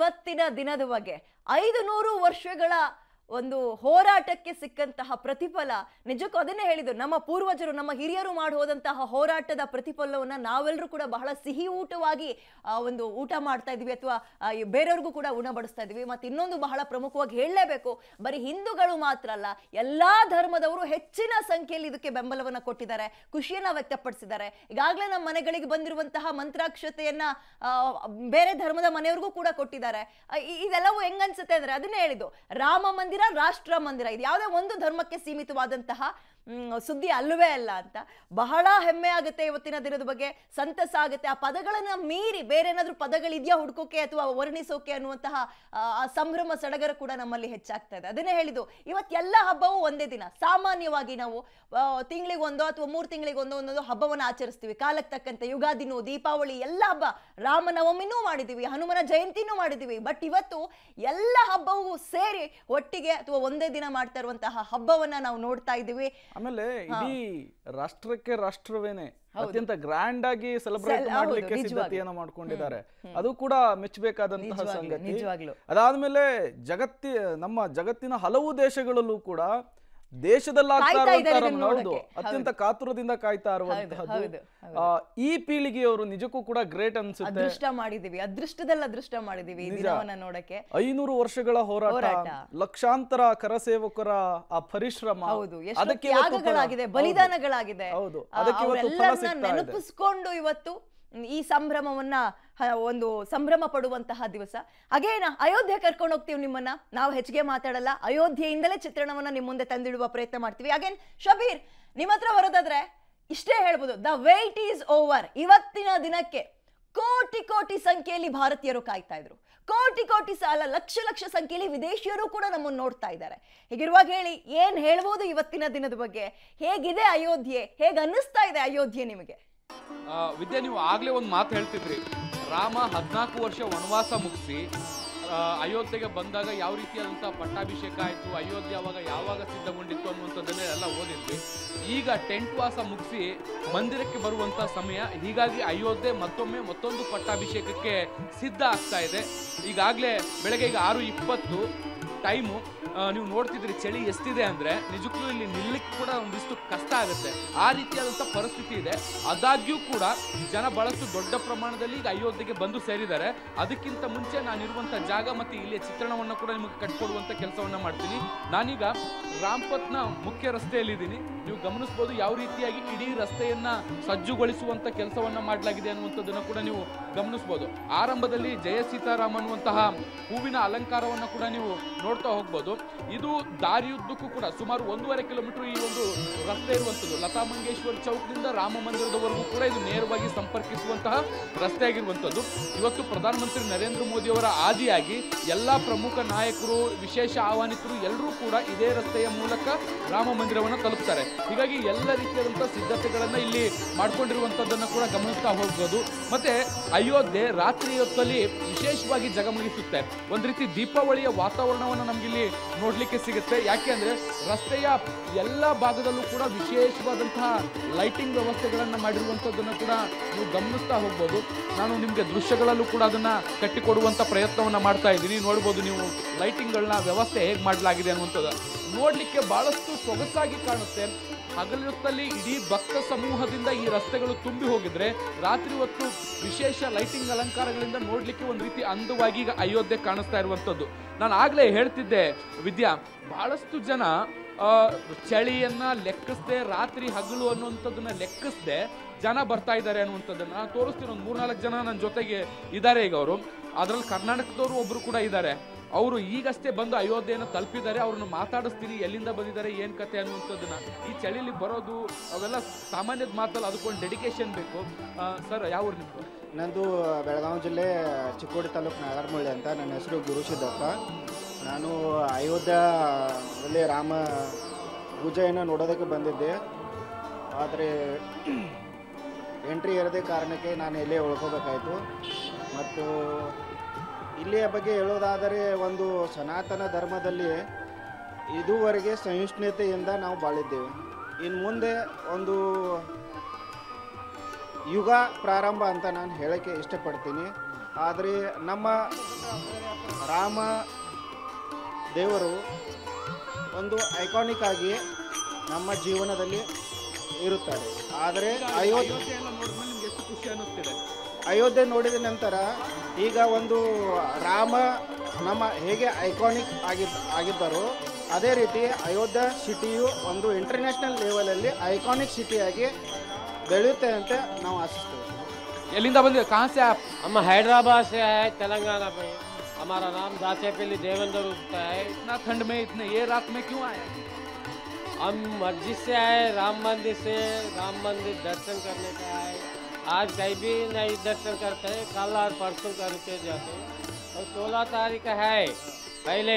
ಇವತ್ತಿನ ದಿನದ ಬಗ್ಗೆ ಐದು ನೂರು ವರ್ಷಗಳ ಒಂದು ಹೋರಾಟಕ್ಕೆ ಸಿಕ್ಕಂತಹ ಪ್ರತಿಫಲ ನಿಜಕ್ಕೂ ಅದನ್ನೇ ಹೇಳಿದ್ರು ನಮ್ಮ ಪೂರ್ವಜರು ನಮ್ಮ ಹಿರಿಯರು ಮಾಡಿ ಹೋದಂತಹ ಹೋರಾಟದ ಪ್ರತಿಫಲವನ್ನ ನಾವೆಲ್ಲರೂ ಕೂಡ ಬಹಳ ಸಿಹಿ ಊಟವಾಗಿ ಆ, ಒಂದು ಊಟ ಮಾಡ್ತಾ ಇದೀವಿ ಅಥವಾ ಬೇರೆಯವ್ರಿಗೂ ಕೂಡ ಉಣಬಡಿಸ್ತಾ ಇದೀವಿ ಮತ್ತೆ ಇನ್ನೊಂದು ಬಹಳ ಪ್ರಮುಖವಾಗಿ ಹೇಳಲೇಬೇಕು ಬರೀ ಹಿಂದೂಗಳು ಮಾತ್ರ ಅಲ್ಲ ಎಲ್ಲಾ ಧರ್ಮದವರು ಹೆಚ್ಚಿನ ಸಂಖ್ಯೆಯಲ್ಲಿ ಇದಕ್ಕೆ ಬೆಂಬಲವನ್ನ ಕೊಟ್ಟಿದ್ದಾರೆ ಖುಷಿಯನ್ನ ವ್ಯಕ್ತಪಡಿಸಿದ್ದಾರೆ ಈಗಾಗಲೇ ನಮ್ಮ ಮನೆಗಳಿಗೆ ಬಂದಿರುವಂತಹ ಮಂತ್ರಾಕ್ಷತೆಯನ್ನ ಆ, ಬೇರೆ ಧರ್ಮದ ಮನೆಯವ್ರಿಗೂ ಕೂಡ ಕೊಟ್ಟಿದ್ದಾರೆ ಆ, ಇ- ಇದೆಲ್ಲವೂ ಹೆಂಗನ್ಸುತ್ತೆ ಅಂದ್ರೆ ಅದನ್ನೇ ಹೇಳಿದ್ದು ರಾಮ ಮಂದಿರ ರಾಷ್ಟ್ರ ಮಂದಿರ ಇದು ಯಾವುದೇ ಒಂದು ಧರ್ಮಕ್ಕೆ ಸೀಮಿತವಾದಂತಹ ಮ್, ಸುದ್ದಿ ಅಲ್ಲವೇ ಅಲ್ಲ ಅಂತ ಬಹಳ ಹೆಮ್ಮೆ ಆಗುತ್ತೆ ಇವತ್ತಿನ ದಿನದ ಬಗ್ಗೆ ಸಂತಸ ಆಗುತ್ತೆ ಆ ಪದಗಳನ್ನ ಮೀರಿ ಬೇರೆ ಏನಾದ್ರೂ ಪದಗಳಿದೆಯಾ ಹುಡ್ಕೋಕೆ ಅಥವಾ ವರ್ಣಿಸೋಕೆ ಅನ್ನುವಂತಹ ಆ, ಆ ಸಂಭ್ರಮ ಸಡಗರ ಕೂಡ ನಮ್ಮಲ್ಲಿ ಹೆಚ್ಚಾಗ್ತಾ ಇದೆ ಅದನ್ನೇ ಹೇಳಿದ್ದು ಇವತ್ತೆಲ್ಲ ಹಬ್ಬವೂ ಒಂದೇ ದಿನ ಸಾಮಾನ್ಯವಾಗಿ ನಾವು ತಿಂಗಳಿಗೊಂದೋ ಅಥವಾ ಮೂರು ತಿಂಗಳಿಗೊಂದೋ ಒಂದೊಂದು ಹಬ್ಬವನ್ನು ಆಚರಿಸ್ತೀವಿ ಕಾಲಕ್ಕೆ ತಕ್ಕಂತೆ ಯುಗಾದಿನೂ ದೀಪಾವಳಿ ಎಲ್ಲ ಹಬ್ಬ ರಾಮನವಮಿನೂ ಮಾಡಿದ್ದೀವಿ ಹನುಮನ ಜಯಂತಿನೂ ಮಾಡಿದ್ದೀವಿ ಬಟ್ ಇವತ್ತು ಎಲ್ಲ ಹಬ್ಬವೂ ಸೇರಿ ಒಟ್ಟಿಗೆ ಅಥವಾ ಒಂದೇ ದಿನ ಮಾಡ್ತಾ ಇರುವಂತಹ ಹಬ್ಬವನ್ನ ನಾವು ನೋಡ್ತಾ ಇದ್ದೀವಿ ಆಮೇಲೆ ಇಡೀ ರಾಷ್ಟ್ರಕ್ಕೆ ರಾಷ್ಟ್ರವೇನೆ ಅತ್ಯಂತ ಗ್ರ್ಯಾಂಡ್ ಆಗಿ ಸೆಲೆಬ್ರೇಟ್ ಸೆಲ್- ಹೌದು, ಮಾಡ್ಲಿಕ್ಕೆ ನಿಜವಾಗ್ಲೂ. ಸಿದ್ಧತೆಯನ್ನ ಮಾಡ್ಕೊಂಡಿದ್ದಾರೆ ಅದು ಕೂಡ ಮೆಚ್ಚಬೇಕಾದಂತಹ ನಿಜವಾಗ್ಲೂ, ಸಂಗತಿ ನಿಜವಾಗ್ಲೂ. ಅದಾದ್ಮೇಲೆ ಜಗತ್ತಿ ನಮ್ಮ ಜಗತ್ತಿನ ಹಲವು ದೇಶಗಳಲ್ಲೂ ಕೂಡ ದೇಶದಲ್ಲಾಗ್ತಾ ಕಾಯ್ತಾ ಇದ್ದಾರೆ ಇರುವಂತಹ ಇದನ್ನ ಹೌದು ನೋಡಕ್ಕೆ. ಅತ್ಯಂತ ಕಾತುರದಿಂದ ಕಾಯ್ತಾ ಇರುವಂತಹದ್ದು ಹೌದು, ಆ, ಈ ಪೀಳಿಗೆಯವರು ನಿಜಕ್ಕೂ ಕೂಡ ಗ್ರೇಟ್ ಅನ್ಸುತ್ತೆ ಅದೃಷ್ಟ ಮಾಡಿದೀವಿ ಅದೃಷ್ಟದಲ್ಲಿ ಅದೃಷ್ಟ ಮಾಡಿದೀವಿ ಈ ದಿನವನ್ನ ನೋಡಕ್ಕೆ ಐನೂರು ವರ್ಷಗಳ ಹೋರಾಟ ಹೋರಾಟ. ಲಕ್ಷಾಂತರ ಕರಸೇವಕರ ಆ ಪರಿಶ್ರಮ ಹೌದು ಎಷ್ಟು ಅದಕ್ಕೆ ಇವತ್ತು ಫಲ- ತ್ಯಾಗಗಳಾಗಿದೆ ಹೌದು. ಬಲಿದಾನಗಳಾಗಿದೆ ಹೌದು. ಆ, ಅದಕ್ಕೆ ಇವತ್ತು ಫಲ ಅವ್ರೆಲ್ಲರನ್ನ ಸಿಗ್ತಾ ಇದೆ. ನೆನಪಿಸ್ಕೊಂಡು ಇವತ್ತು ಮ್, ಈ ಸಂಭ್ರಮವನ್ನ ಹ, ಒಂದು ಸಂಭ್ರಮ ಪಡುವಂತಹ ದಿವಸ ಹಾಗೇನ ಅಯೋಧ್ಯೆ ಕರ್ಕೊಂಡು ಹೋಗ್ತೀವಿ ನಿಮ್ಮನ್ನ ನಾವು ಹೆಚ್ಚಿಗೆ ಮಾತಾಡಲ್ಲ ಅಯೋಧ್ಯೆಯಿಂದಲೇ ಚಿತ್ರಣವನ್ನ ನಿಮ್ ಮುಂದೆ ತಂದಿಡುವ ಪ್ರಯತ್ನ ಮಾಡ್ತೀವಿ ಹಾಗೇನ್ ಶಬೀರ್ ನಿಮ್ಮ ಹತ್ರ ಬರೋದಾದ್ರೆ ಇಷ್ಟೇ ಹೇಳ್ಬೋದು ದ ವೇಟ್ ಈಸ್ ಓವರ್ ಇವತ್ತಿನ ದಿನಕ್ಕೆ ಕೋಟಿ ಕೋಟಿ ಸಂಖ್ಯೆಯಲ್ಲಿ ಭಾರತೀಯರು ಕಾಯ್ತಾ ಇದ್ರು ಕೋಟಿ ಕೋಟಿ ಸಾಲ ಲಕ್ಷ ಲಕ್ಷ ಸಂಖ್ಯೆಯಲ್ಲಿ ವಿದೇಶಿಯರು ಕೂಡ ನಮ್ಮನ್ನು ನೋಡ್ತಾ ಇದ್ದಾರೆ ಹೀಗಿರುವಾಗ ಹೇಳಿ ಏನ್ ಹೇಳ್ಬೋದು ಇವತ್ತಿನ ದಿನದ ಬಗ್ಗೆ ಹೇಗಿದೆ ಅಯೋಧ್ಯೆ ಹೇಗೆ ಅನ್ನಿಸ್ತಾ ಇದೆ ಅಯೋಧ್ಯೆ ನಿಮಗೆ ಆ, ವಿದ್ಯಾ ನೀವು ಆಗ್ಲೇ ಒಂದು ಮಾತು ಹೇಳ್ತಿದ್ರಿ ರಾಮ ಹದಿನಾಲ್ಕು ವರ್ಷ ವನವಾಸ ಮುಗಿಸಿ ಅಯೋಧ್ಯೆಗೆ ಬಂದಾಗ ಯಾವ ರೀತಿಯಾದಂಥ ಪಟ್ಟಾಭಿಷೇಕ ಆಯಿತು ಅಯೋಧ್ಯೆ ಅವಾಗ ಯಾವಾಗ ಸಿದ್ಧಗೊಂಡಿತ್ತು ಅನ್ನುವಂಥದ್ದನ್ನೇ ಎಲ್ಲ ಓದಿದ್ವಿ ಈಗ ಟೆಂಟ್ ವಾಸ ಮುಗಿಸಿ ಮಂದಿರಕ್ಕೆ ಬರುವಂಥ ಸಮಯ ಹೀಗಾಗಿ ಅಯೋಧ್ಯೆ ಮತ್ತೊಮ್ಮೆ ಮತ್ತೊಂದು ಪಟ್ಟಾಭಿಷೇಕಕ್ಕೆ ಸಿದ್ಧ ಆಗ್ತಾ ಇದೆ ಈಗಾಗಲೇ ಬೆಳಗ್ಗೆ ಈಗ ಆರು ಇಪ್ಪತ್ತು ಟೈಮು ನೀವು ನೋಡ್ತಿದ್ರಿ ಚಳಿ ಎಷ್ಟಿದೆ ಅಂದ್ರೆ ನಿಜಕ್ಕೂ ಇಲ್ಲಿ ನಿಲ್ಲಕ್ಕೆ ಕೂಡ ಒಂದಿಷ್ಟು ಕಷ್ಟ ಆಗುತ್ತೆ ಆ ರೀತಿಯಾದಂಥ ಪರಿಸ್ಥಿತಿ ಇದೆ ಆದಾಗ್ಯೂ ಕೂಡ ಜನ ಬಹಳಷ್ಟು ದೊಡ್ಡ ಪ್ರಮಾಣದಲ್ಲಿ ಈಗ ಅಯೋಧ್ಯೆಗೆ ಬಂದು ಸೇರಿದ್ದಾರೆ ಅದಕ್ಕಿಂತ ಮುಂಚೆ ನಾನಿರುವಂಥ ಜಾಗ ಮತ್ತು ಇಲ್ಲಿಯ ಚಿತ್ರಣವನ್ನು ಕೂಡ ನಿಮಗೆ ಕಟ್ಕೊಡುವಂಥ ಕೆಲಸವನ್ನ ಮಾಡ್ತೀನಿ ನಾನೀಗ ರಾಮ್ಪತ್ನ ಮುಖ್ಯ ರಸ್ತೆಯಲ್ಲಿದ್ದೀನಿ ನೀವು ಗಮನಿಸ್ಬೋದು ಯಾವ ರೀತಿಯಾಗಿ ಇಡೀ ರಸ್ತೆಯನ್ನ ಸಜ್ಜುಗೊಳಿಸುವಂತ ಕೆಲಸವನ್ನ ಮಾಡಲಾಗಿದೆ ಅನ್ನುವಂಥದ್ದನ್ನ ಕೂಡ ನೀವು ಗಮನಿಸ್ಬೋದು ಆರಂಭದಲ್ಲಿ ಜಯ ಸೀತಾರಾಮ್ ಅನ್ನುವಂತಹ ಹೂವಿನ ಅಲಂಕಾರವನ್ನ ಕೂಡ ನೀವು ನೋಡ್ತಾ ಹೋಗ್ಬೋದು ಇದು ದಾರಿಯುದ್ದಕ್ಕೂ ಕೂಡ ಸುಮಾರು ಒಂದೂವರೆ ಕಿಲೋಮೀಟರ್ ಈ ಒಂದು ರಸ್ತೆ ಇರುವಂಥದ್ದು ಲತಾ ಮಂಗೇಶ್ವರ್ ಚೌಕ್ನಿಂದ ರಾಮ ಮಂದಿರದವರೆಗೂ ಕೂಡ ಇದು ನೇರವಾಗಿ ಸಂಪರ್ಕಿಸುವಂತಹ ರಸ್ತೆ ಆಗಿರುವಂಥದ್ದು ಇವತ್ತು ಪ್ರಧಾನಮಂತ್ರಿ ನರೇಂದ್ರ ಮೋದಿ ಅವರ ಆದಿಯಾಗಿ ಎಲ್ಲಾ ಪ್ರಮುಖ ನಾಯಕರು ವಿಶೇಷ ಆಹ್ವಾನಿತರು ಎಲ್ಲರೂ ಕೂಡ ಇದೇ ರಸ್ತೆಯ ಮೂಲಕ ರಾಮ ಮಂದಿರವನ್ನು ತಲುಪ್ತಾರೆ ಹೀಗಾಗಿ ಎಲ್ಲ ರೀತಿಯಾದಂತಹ ಸಿದ್ಧತೆಗಳನ್ನ ಇಲ್ಲಿ ಮಾಡ್ಕೊಂಡಿರುವಂತದ್ದನ್ನ ಕೂಡ ಗಮನಿಸ್ತಾ ಹೋಗ್ಬೋದು ಮತ್ತೆ ಅಯೋಧ್ಯೆ ರಾತ್ರಿ ಹೊತ್ತಲ್ಲಿ ವಿಶೇಷವಾಗಿ ಜಗಮಗಿಸುತ್ತೆ ಒಂದ್ ರೀತಿ ದೀಪಾವಳಿಯ ವಾತಾವರಣವನ್ನು ನಮ್ಗಿಲ್ಲಿ ನೋಡ್ಲಿಕ್ಕೆ ಸಿಗುತ್ತೆ ಯಾಕೆ ಅಂದ್ರೆ ರಸ್ತೆಯ ಎಲ್ಲ ಭಾಗದಲ್ಲೂ ಕೂಡ ವಿಶೇಷವಾದಂತಹ ಲೈಟಿಂಗ್ ವ್ಯವಸ್ಥೆಗಳನ್ನ ಮಾಡಿರುವಂತದ್ದನ್ನ ಕೂಡ ನೀವು ಗಮನಿಸ್ತಾ ಹೋಗ್ಬೋದು ನಾನು ನಿಮ್ಗೆ ದೃಶ್ಯಗಳಲ್ಲೂ ಕೂಡ ಅದನ್ನ ಕಟ್ಟಿಕೊಡುವಂತ ಪ್ರಯತ್ನವನ್ನ ಮಾಡ್ತಾ ಇದ್ದೀನಿ ನೋಡ್ಬೋದು ನೀವು ಲೈಟಿಂಗ್ಗಳನ್ನ ವ್ಯವಸ್ಥೆ ಹೇಗೆ ಮಾಡಲಾಗಿದೆ ಅನ್ನುವಂಥದ್ದು ನೋಡ್ಲಿಕ್ಕೆ ಬಹಳಷ್ಟು ಸೊಗಸಾಗಿ ಕಾಣುತ್ತೆ ಹಗಲೊತ್ತಲ್ಲಿ ಇಡೀ ಭಕ್ತ ಸಮೂಹದಿಂದ ಈ ರಸ್ತೆಗಳು ತುಂಬಿ ಹೋಗಿದ್ರೆ ರಾತ್ರಿ ಹೊತ್ತು ವಿಶೇಷ ಲೈಟಿಂಗ್ ಅಲಂಕಾರಗಳಿಂದ ನೋಡ್ಲಿಕ್ಕೆ ಒಂದು ರೀತಿ ಅಂದವಾಗಿ ಈಗ ಅಯೋಧ್ಯೆ ಕಾಣಿಸ್ತಾ ಇರುವಂತದ್ದು ನಾನು ಆಗ್ಲೇ ಹೇಳ್ತಿದ್ದೆ ವಿದ್ಯಾ ಬಹಳಷ್ಟು ಜನ ಆ, ಚಳಿಯನ್ನ ಲೆಕ್ಕಿಸದೆ ರಾತ್ರಿ ಹಗಲು ಅನ್ನುವಂಥದ್ದನ್ನ ಲೆಕ್ಕಿಸದೆ ಜನ ಬರ್ತಾ ಇದ್ದಾರೆ ಅನ್ನುವಂಥದ್ದನ್ನ ನಾನು ತೋರಿಸ್ತೀನಿ ಒಂದು ಮೂರ್ನಾಲ್ಕು ಜನ ನನ್ನ ಜೊತೆಗೆ ಇದ್ದಾರೆ ಈಗ ಅವರು ಅದ್ರಲ್ಲಿ ಕರ್ನಾಟಕದವರು ಒಬ್ರು ಕೂಡ ಇದ್ದಾರೆ ಅವರು ಈಗಷ್ಟೇ ಬಂದು ಅಯೋಧ್ಯೆಯನ್ನು ತಲುಪಿದ್ದಾರೆ ಅವ್ರನ್ನ ಮಾತಾಡಿಸ್ತೀನಿ ಎಲ್ಲಿಂದ ಬಂದಿದ್ದಾರೆ ಏನ್ ಕತೆ ಅನ್ನುವಂಥದ್ದನ್ನ ಈ ಚಳಿಲಿ ಬರೋದು ಅವೆಲ್ಲ ಸಾಮಾನ್ಯದ ಮಾತಲ್ಲ ಅದಕ್ಕೊಂದು ಡೆಡಿಕೇಶನ್ ಬೇಕು ಸರ್ ಯಾವ ಊರು ನಿಮ್ದು ನಂದು ಬೆಳಗಾವಿ ಜಿಲ್ಲೆ ಚಿಕ್ಕೋಡಿ ತಾಲೂಕು ನಾಗರಮಳ್ಳಿ ಅಂತ ನನ್ನ ಹೆಸರು ಗುರುಸಿದ್ದಪ್ಪ ನಾನು ಅಯೋಧ್ಯೆಯಲ್ಲಿ ರಾಮ ಪೂಜೆಯನ್ನು ನೋಡೋದಕ್ಕೆ ಬಂದಿದ್ದೆ ಆದರೆ ಎಂಟ್ರಿ ಇರದೇ ಕಾರಣಕ್ಕೆ ನಾನು ಇಲ್ಲೇ ಉಳ್ಕೋಬೇಕಾಯಿತು ಮತ್ತು ಇಲ್ಲಿಯ ಬಗ್ಗೆ ಹೇಳೋದಾದರೆ ಒಂದು ಸನಾತನ ಧರ್ಮದಲ್ಲಿ ಇದುವರೆಗೆ ಸಹಿಷ್ಣುತೆಯಿಂದ ನಾವು ಬಾಳಿದ್ದೇವೆ ಇನ್ನು ಮುಂದೆ ಒಂದು ಯುಗ ಪ್ರಾರಂಭ ಅಂತ ನಾನು ಹೇಳೋಕ್ಕೆ ಇಷ್ಟಪಡ್ತೀನಿ ಆದರೆ ನಮ್ಮ ರಾಮ ದೇವರು ಒಂದು ಐಕಾನಿಕ್ ಆಗಿ ನಮ್ಮ ಜೀವನದಲ್ಲಿ ಇರುತ್ತಾರೆ ಆದರೆ ಅಯೋಧ್ಯ ಅಯೋಧ್ಯೆ ಎಲ್ಲ ನೋಡಿದ್ಮೇಲೆ ನಿಮ್ಗೆ ಎಷ್ಟು ಖುಷಿ ಅನ್ನಿಸ್ತಿದೆ ಅಯೋಧ್ಯೆ ನೋಡಿದ ನಂತರ ಈಗ ಒಂದು ರಾಮ ನಮ್ಮ ಹೇಗೆ ಐಕಾನಿಕ್ ಆಗಿದ್ ಆಗಿದ್ದರೋ ಅದೇ ರೀತಿ ಅಯೋಧ್ಯ ಸಿಟಿಯು ಒಂದು ಇಂಟರ್ನ್ಯಾಷನಲ್ ಲೆವೆಲಲ್ಲಿ ಐಕಾನಿಕ್ ಸಿಟಿಯಾಗಿ ಬೆಳೆಯುತ್ತೆ ಅಂತ ನಾವು ಆಶಿಸ್ತೇವೆ ಎಲ್ಲಿಂದ ಬಂದಿದೆ ಕಾನ್ಸೆ ಆಪ್ हम हैदराबाद से आए तेलंगाना में हमारा नाम दासेपल्ली देवेंद्र उगता है इतना ठंड में इतने ये रात में क्यों आए हम मस्जिद से आए राम मंदिर से राम मंदिर दर्शन करने का आए आज कहीं भी नहीं दर्शन करते हैं कल और परसों करके जाते हैं और सोलह तारीख है पहले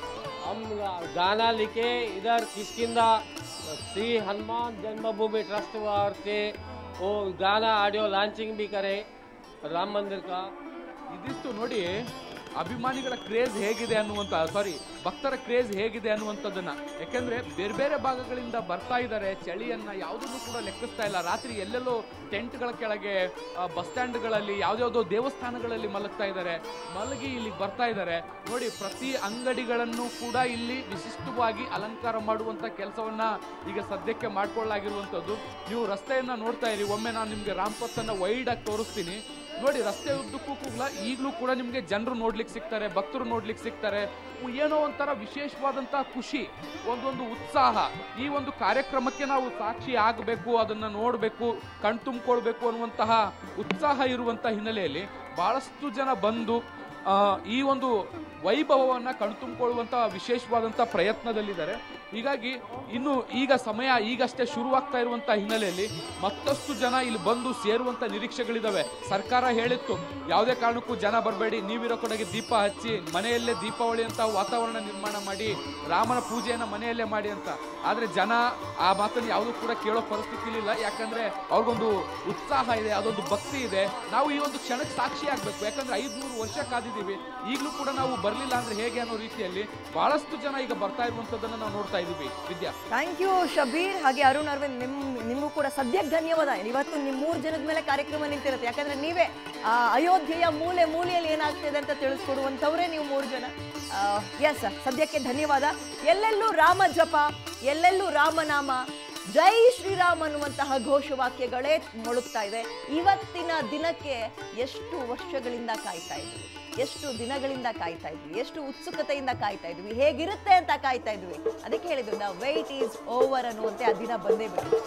हम गाना लिखे इधर किसकिंदा श्री हनुमान जन्मभूमि ट्रस्ट वार से वो गाना ऑडियो लॉन्चिंग भी करे राम मंदिर का ಇದಿಷ್ಟು ನೋಡಿ ಅಭಿಮಾನಿಗಳ ಕ್ರೇಜ್ ಹೇಗಿದೆ ಅನ್ನುವಂತ ಸಾರಿ ಭಕ್ತರ ಕ್ರೇಜ್ ಹೇಗಿದೆ ಅನ್ನುವಂಥದ್ದನ್ನ ಯಾಕೆಂದ್ರೆ ಬೇರೆ ಬೇರೆ ಭಾಗಗಳಿಂದ ಬರ್ತಾ ಇದ್ದಾರೆ ಚಳಿಯನ್ನ ಯಾವುದನ್ನು ಕೂಡ ಲೆಕ್ಕಿಸ್ತಾ ಇಲ್ಲ ರಾತ್ರಿ ಎಲ್ಲೆಲ್ಲೋ ಟೆಂಟ್ಗಳ ಕೆಳಗೆ ಆ, ಬಸ್ ಸ್ಟ್ಯಾಂಡ್ಗಳಲ್ಲಿ ಯಾವ್ದ್ಯಾವ್ದೋ ದೇವಸ್ಥಾನಗಳಲ್ಲಿ ಮಲಗ್ತಾ ಇದ್ದಾರೆ ಮಲಗಿ ಇಲ್ಲಿಗೆ ಬರ್ತಾ ಇದ್ದಾರೆ ನೋಡಿ ಪ್ರತಿ ಅಂಗಡಿಗಳನ್ನು ಕೂಡ ಇಲ್ಲಿ ವಿಶಿಷ್ಟವಾಗಿ ಅಲಂಕಾರ ಮಾಡುವಂತ ಕೆಲಸವನ್ನ ಈಗ ಸದ್ಯಕ್ಕೆ ಮಾಡ್ಕೊಳ್ಳಾಗಿರುವಂಥದ್ದು ನೀವು ರಸ್ತೆಯನ್ನ ನೋಡ್ತಾ ಇರಿ ಒಮ್ಮೆ ನಾನು ನಿಮ್ಗೆ ರಾಮ್ಪಥನ್ನ ವೈಡ್ ಆಗಿ ತೋರಿಸ್ತೀನಿ ನೋಡಿ ರಸ್ತೆ ಉದ್ದಕ್ಕೂ ಕೂಡ ಈಗಲೂ ಕೂಡ ನಿಮಗೆ ಜನರು ನೋಡ್ಲಿಕ್ಕೆ ಸಿಗ್ತಾರೆ ಭಕ್ತರು ನೋಡ್ಲಿಕ್ಕೆ ಸಿಗ್ತಾರೆ ಉ- ಏನೋ ಒಂಥರ ವಿಶೇಷವಾದಂತಹ ಖುಷಿ ಒಂದೊಂದು ಉತ್ಸಾಹ ಈ ಒಂದು ಕಾರ್ಯಕ್ರಮಕ್ಕೆ ನಾವು ಸಾಕ್ಷಿ ಆಗಬೇಕು ಅದನ್ನ ನೋಡಬೇಕು ಕಣ್ತುಂಬಿಕೊಳ್ಬೇಕು ಅನ್ನುವಂತಹ ಉತ್ಸಾಹ ಇರುವಂತಹ ಹಿನ್ನೆಲೆಯಲ್ಲಿ ಬಹಳಷ್ಟು ಜನ ಬಂದು ಆ, ಈ ಒಂದು ವೈಭವವನ್ನ ಕಣ್ತುಂಬಿಕೊಳ್ಳುವಂತಹ ವಿಶೇಷವಾದಂತಹ ಪ್ರಯತ್ನದಲ್ಲಿದ್ದಾರೆ ಹೀಗಾಗಿ ಇನ್ನು ಈಗ ಸಮಯ ಈಗಷ್ಟೇ ಶುರುವಾಗ್ತಾ ಇರುವಂತಹ ಹಿನ್ನೆಲೆಯಲ್ಲಿ ಮತ್ತಷ್ಟು ಜನ ಇಲ್ಲಿ ಬಂದು ಸೇರುವಂತ ನಿರೀಕ್ಷೆಗಳಿದಾವೆ ಸರ್ಕಾರ ಹೇಳಿತ್ತು ಯಾವುದೇ ಕಾರಣಕ್ಕೂ ಜನ ಬರಬೇಡಿ ನೀವಿರೋ ಕಡೆಗೆ ದೀಪ ಹಚ್ಚಿ ಮನೆಯಲ್ಲೇ ದೀಪಾವಳಿ ಅಂತ ವಾತಾವರಣ ನಿರ್ಮಾಣ ಮಾಡಿ ರಾಮನ ಪೂಜೆಯನ್ನ ಮನೆಯಲ್ಲೇ ಮಾಡಿ ಅಂತ ಆದ್ರೆ ಜನ ಆ ಮಾತನ್ನು ಯಾವುದೂ ಕೂಡ ಕೇಳೋ ಪರಿಸ್ಥಿತಿ ಇಲ್ಲ ಯಾಕಂದ್ರೆ ಅವ್ರಿಗೊಂದು ಉತ್ಸಾಹ ಇದೆ ಅದೊಂದು ಭಕ್ತಿ ಇದೆ ನಾವು ಈ ಒಂದು ಕ್ಷಣಕ್ಕೆ ಸಾಕ್ಷಿ ಆಗ್ಬೇಕು ಯಾಕಂದ್ರೆ ಐದ್ನೂರು ವರ್ಷ ಕಾದಿದ್ದೀವಿ ಈಗಲೂ ಕೂಡ ನಾವು ಬರ್ಲಿಲ್ಲ ಅಂದ್ರೆ ಹೇಗೆ ಅನ್ನೋ ರೀತಿಯಲ್ಲಿ ಬಹಳಷ್ಟು ಜನ ಈಗ ಬರ್ತಾ ಇರುವಂತದ್ದನ್ನ ನಾವು ನೋಡ್ತಾ ಇದೀವಿ ವಿದ್ಯಾ ಥ್ಯಾಂಕ್ ಯು ಶಬೀರ್ ಹಾಗೆ ಅರುಣ್ ಅರವಿಂದ್ ನಿಮ್ ನಿಮಗೂ ಕೂಡ ಸದ್ಯಕ್ಕೆ ಧನ್ಯವಾದ ಇವತ್ತು ನಿಮ್ ಮೂರು ಜನದ ಮೇಲೆ ಕಾರ್ಯಕ್ರಮ ನಿಂತಿರುತ್ತೆ ಯಾಕಂದ್ರೆ ನೀವೇ ಆ, ಅಯೋಧ್ಯೆಯ ಮೂಲೆ ಮೂಲೆಯಲ್ಲಿ ಏನಾಗ್ತಿದೆ ಅಂತ ತಿಳಿಸ್ಕೊಡುವಂಥವ್ರೇ ನೀವು ಮೂರು ಜನ ಎಸ್ ಸದ್ಯಕ್ಕೆ ಧನ್ಯವಾದ ಎಲ್ಲೆಲ್ಲೂ ರಾಮ ಜಪ ಎಲ್ಲೆಲ್ಲೂ ರಾಮನಾಮ ಜೈ ಶ್ರೀರಾಮ್ ಅನ್ನುವಂತಹ ಘೋಷವಾಕ್ಯಗಳೇ ಮೊಳಗ್ತಾ ಇದೆ ಇವತ್ತಿನ ದಿನಕ್ಕೆ ಎಷ್ಟು ವರ್ಷಗಳಿಂದ ಕಾಯ್ತಾ ಇದ್ವಿ ಎಷ್ಟು ದಿನಗಳಿಂದ ಕಾಯ್ತಾ ಇದ್ವಿ ಎಷ್ಟು ಉತ್ಸುಕತೆಯಿಂದ ಕಾಯ್ತಾ ಇದ್ವಿ ಹೇಗಿರುತ್ತೆ ಅಂತ ಕಾಯ್ತಾ ಇದ್ವಿ ಅದಕ್ಕೆ ಹೇಳಿದ್ದು ದ ವೆಯ್ಟ್ ಈಸ್ ಓವರ್ ಅನ್ನುವಂತೆ ಆ ದಿನ ಬಂದೇ ಬಿಡಿ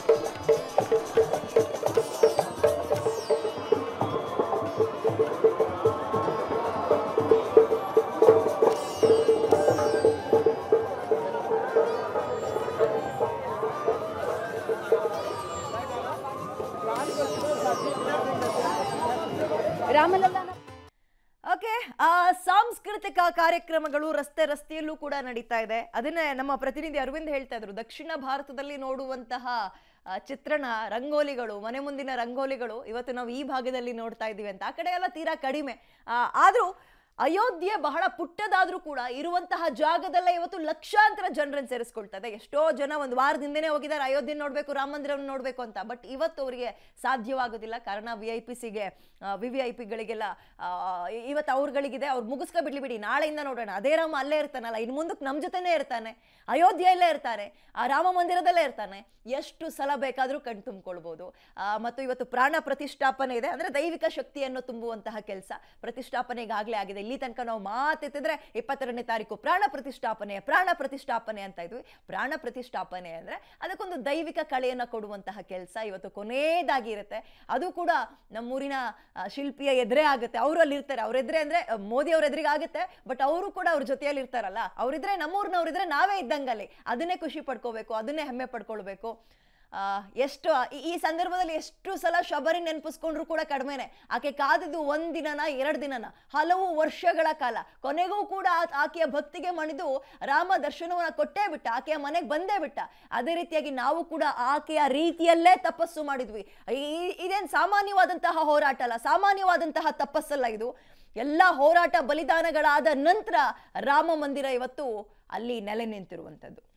ರಾಮಲಲ್ಲಾನ ಓಕೆ ಆ ಸಾಂಸ್ಕೃತಿಕ ಕಾರ್ಯಕ್ರಮಗಳು ರಸ್ತೆ ರಸ್ತೆಯಲ್ಲೂ ಕೂಡ ನಡೀತಾ ಇದೆ ಅದನ್ನೇ ನಮ್ಮ ಪ್ರತಿನಿಧಿ ಅರವಿಂದ್ ಹೇಳ್ತಾ ಇದ್ರು ದಕ್ಷಿಣ ಭಾರತದಲ್ಲಿ ನೋಡುವಂತಹ ಆ, ಚಿತ್ರಣ ರಂಗೋಲಿಗಳು ಮನೆ ಮುಂದಿನ ರಂಗೋಲಿಗಳು ಇವತ್ತು ನಾವು ಈ ಭಾಗದಲ್ಲಿ ನೋಡ್ತಾ ಇದ್ದೀವಿ ಅಂತ ಆ ಕಡೆ ಎಲ್ಲ ತೀರಾ ಕಡಿಮೆ ಆ, ಆದ್ರೂ ಅಯೋಧ್ಯೆ ಬಹಳ ಪುಟ್ಟದಾದ್ರೂ ಕೂಡ ಇರುವಂತಹ ಜಾಗದಲ್ಲೇ ಇವತ್ತು ಲಕ್ಷಾಂತರ ಜನರನ್ನು ಸೇರಿಸ್ಕೊಳ್ತದೆ ಎಷ್ಟೋ ಜನ ಒಂದು ವಾರದಿಂದನೇ ಹೋಗಿದ್ದಾರೆ ಅಯೋಧ್ಯೆ ನೋಡಬೇಕು ರಾಮ ಮಂದಿರವನ್ನು ನೋಡಬೇಕು ಅಂತ ಬಟ್ ಇವತ್ತು ಅವರಿಗೆ ಸಾಧ್ಯವಾಗೋದಿಲ್ಲ ಕಾರಣ ವಿ ಐ ಪಿ ಸಿಗೆ ವಿ ವಿ ಐ ಪಿಗಳಿಗೆಲ್ಲ ಇವತ್ತು ಅವ್ರುಗಳಿಗಿದೆ ಅವ್ರು ಮುಗಿಸ್ಕೊ ಬಿಡ್ಲಿ ಬಿಡಿ ನಾಳೆಯಿಂದ ನೋಡೋಣ ಅದೇ ರಾಮ ಅಲ್ಲೇ ಇರ್ತಾನಲ್ಲ ಇನ್ನು ಮುಂದಕ್ಕೆ ನಮ್ಮ ಜೊತೆನೇ ಇರ್ತಾನೆ ಅಯೋಧ್ಯೆಯಲ್ಲೇ ಇರ್ತಾನೆ ಆ ರಾಮ ಮಂದಿರದಲ್ಲೇ ಇರ್ತಾನೆ ಎಷ್ಟು ಸಲ ಬೇಕಾದರೂ ಕಣ್ ತುಂಬಿಕೊಳ್ಬೋದು ಮತ್ತು ಇವತ್ತು ಪ್ರಾಣ ಪ್ರತಿಷ್ಠಾಪನೆ ಇದೆ ಅಂದರೆ ದೈವಿಕ ಶಕ್ತಿಯನ್ನು ತುಂಬುವಂತಹ ಕೆಲಸ ಪ್ರತಿಷ್ಠಾಪನೆ ಈಗಾಗಲೇ ಆಗಿದೆ ಇಲ್ಲಿ ತನಕ ನಾವು ಮಾತೆತ್ತಿದ್ರೆ ಇಪ್ಪತ್ತೆರಡನೇ ತಾರೀಕು ಪ್ರಾಣ ಪ್ರತಿಷ್ಠಾಪನೆ ಪ್ರಾಣ ಪ್ರತಿಷ್ಠಾಪನೆ ಅಂತ ಇದ್ವಿ ಪ್ರಾಣ ಪ್ರತಿಷ್ಠಾಪನೆ ಅಂದರೆ ಅದಕ್ಕೊಂದು ದೈವಿಕ ಕಳೆಯನ್ನು ಕೊಡುವಂತಹ ಕೆಲಸ ಇವತ್ತು ಕೊನೆಯದಾಗಿ ಇರುತ್ತೆ ಅದು ಕೂಡ ನಮ್ಮೂರಿನ ಆ, ಶಿಲ್ಪಿಯ ಎದುರೇ ಆಗುತ್ತೆ ಅವರು ಅಲ್ಲಿ ಇರ್ತಾರೆ ಅವ್ರ ಎದುರೇ ಅಂದರೆ ಮೋದಿ ಅವ್ರ ಎದುರಿಗೆ ಆಗುತ್ತೆ ಬಟ್ ಅವರು ಕೂಡ ಅವ್ರ ಜೊತೆಯಲ್ಲಿ ಇರ್ತಾರಲ್ಲ ಅವರಿದ್ರೆ ನಮ್ಮೂರಿನವ್ರಿದ್ರೆ ನಾವೇ ಇದ್ದಂಗಲ್ಲಿ ಅದನ್ನೇ ಖುಷಿ ಪಡ್ಕೋಬೇಕು ಅದನ್ನೇ ಹೆಮ್ಮೆ ಪಡ್ಕೊಳ್ಬೇಕು ಆ, ಎಷ್ಟು ಈ- ಈ ಸಂದರ್ಭದಲ್ಲಿ ಎಷ್ಟು ಸಲ ಶಬರಿ ನೆನಪಿಸ್ಕೊಂಡ್ರು ಕೂಡ ಕಡಿಮೆನೆ ಆಕೆ ಕಾದಿದ್ದು ಒಂದ್ ದಿನನ ಎರಡು ದಿನನ ಹಲವು ವರ್ಷಗಳ ಕಾಲ ಕೊನೆಗೂ ಕೂಡ ಆ- ಆಕೆಯ ಭಕ್ತಿಗೆ ಮಣಿದು ರಾಮ ದರ್ಶನವನ್ನ ಕೊಟ್ಟೇ ಬಿಟ್ಟ ಆಕೆಯ ಮನೆಗೆ ಬಂದೇ ಬಿಟ್ಟ ಅದೇ ರೀತಿಯಾಗಿ ನಾವು ಕೂಡ ಆಕೆಯ ರೀತಿಯಲ್ಲೇ ತಪಸ್ಸು ಮಾಡಿದ್ವಿ ಈ- ಇದೇನ್ ಸಾಮಾನ್ಯವಾದಂತಹ ಹೋರಾಟ ಅಲ್ಲ ಸಾಮಾನ್ಯವಾದಂತಹ ತಪಸ್ಸಲ್ಲ ಇದು ಎಲ್ಲ ಹೋರಾಟ ಬಲಿದಾನಗಳಾದ ನಂತರ ರಾಮ ಮಂದಿರ ಇವತ್ತು ಅಲ್ಲಿ ನೆಲೆ ನಿಂತಿರುವಂಥದ್ದು